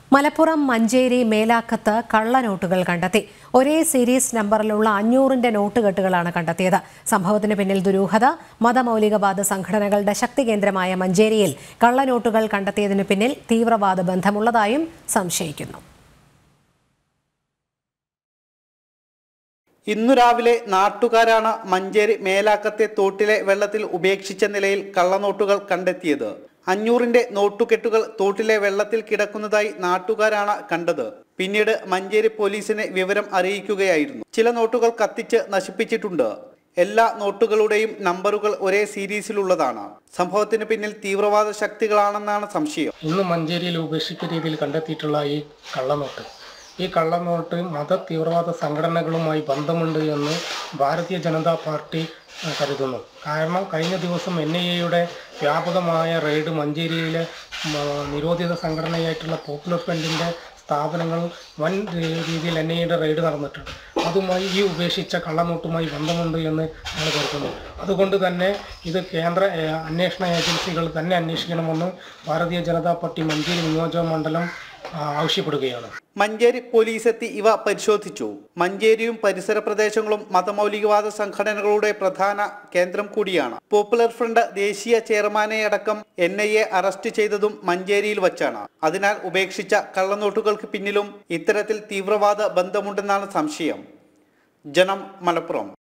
മലപ്പുറം മഞ്ചേരി മേലാക്കത്ത് കള്ളനോട്ടുകൾ കണ്ടെത്തി ഒരേ സീരീസ് നമ്പറിലുള്ള അഞ്ഞൂറിന്റെ നോട്ടുകെട്ടുകളാണ് കണ്ടെത്തിയത് സംഭവത്തിന് പിന്നിൽ ദുരൂഹത മതമൗലികവാദ സംഘടനകളുടെ ശക്തി കേന്ദ്രമായ മഞ്ചേരിയിൽ കള്ളനോട്ടുകൾ കണ്ടെത്തിയതിനു പിന്നിൽ തീവ്രവാദ ബന്ധമുള്ളതായും സംശയിക്കുന്നു ഇന്നു രാവിലെ നാട്ടുകാരാണ് മഞ്ചേരി മേലാക്കത്തെ തോട്ടിലെ വെള്ളത്തിൽ ഉപേക്ഷിച്ച നിലയിൽ കള്ളനോട്ടുകൾ കണ്ടെത്തിയത് അഞ്ഞൂറിന്റെ നോട്ടുകെട്ടുകൾ തോട്ടിലെ വെള്ളത്തിൽ കിടക്കുന്നതായി നാട്ടുകാരാണ് കണ്ടത് പിന്നീട് മഞ്ചേരി പോലീസിനെ വിവരം അറിയിക്കുകയായിരുന്നു ചില നോട്ടുകൾ കത്തിച്ച് നശിപ്പിച്ചിട്ടുണ്ട് എല്ലാ നോട്ടുകളുടെയും നമ്പറുകൾ ഒരേ സീരീസിലുള്ളതാണ് സംഭവത്തിന് പിന്നിൽ തീവ്രവാദ ശക്തികളാണെന്നാണ് സംശയം ഇന്ന് മഞ്ചേരിയിൽ ഉപേക്ഷിച്ച രീതിയിൽ കണ്ടെത്തിയിട്ടുള്ള ഈ കള്ളനോട്ട് ഈ കള്ളനോട്ട് മത തീവ്രവാദ സംഘടനകളുമായി ബന്ധമുണ്ട് എന്ന് ഭാരതീയ ജനതാ പാർട്ടി ആ, കരുതുന്നു കാരണം കഴിഞ്ഞ ദിവസം എൻ ഐ എയുടെ വ്യാപകമായ റെയ്ഡ് മഞ്ചേരിയിലെ ഉം, ആ, നിരോധിത സംഘടനയായിട്ടുള്ള പോപ്പുലർ ഫ്രണ്ടിൻ്റെ സ്ഥാപനങ്ങൾ വൻ രീ- രീതിയിൽ എൻ ഐയുടെ റെയ്ഡ് നടന്നിട്ടുണ്ട് അതുമായി ഈ ഉപേക്ഷിച്ച കള്ളനോട്ടുമായി ബന്ധമുണ്ട് എന്ന് ഞങ്ങൾ കരുതുന്നു അതുകൊണ്ട് തന്നെ ഇത് കേന്ദ്ര ഏ, അന്വേഷണ ഏജൻസികൾ തന്നെ അന്വേഷിക്കണമെന്ന് ഭാരതീയ ജനതാ പാർട്ടി മഞ്ചേരി നിയോജക മണ്ഡലം ആ, ആവശ്യപ്പെടുകയാണ് മഞ്ചേരി പോലീസ് എത്തി ഇവ പരിശോധിച്ചു മഞ്ചേരിയും പരിസര പ്രദേശങ്ങളും മതമൗലികവാദ സംഘടനകളുടെ പ്രധാന കേന്ദ്രം കൂടിയാണ് പോപ്പുലർ ഫ്രണ്ട് ദേശീയ ചെയർമാനെ അടക്കം എൻ ഐ എ അറസ്റ്റ് ചെയ്തതും മഞ്ചേരിയിൽ വച്ചാണ് അതിനാൽ ഉപേക്ഷിച്ച കള്ളനോട്ടുകൾക്ക് പിന്നിലും ഇത്തരത്തിൽ തീവ്രവാദ ബന്ധമുണ്ടെന്നാണ് സംശയം ജനം മലപ്പുറം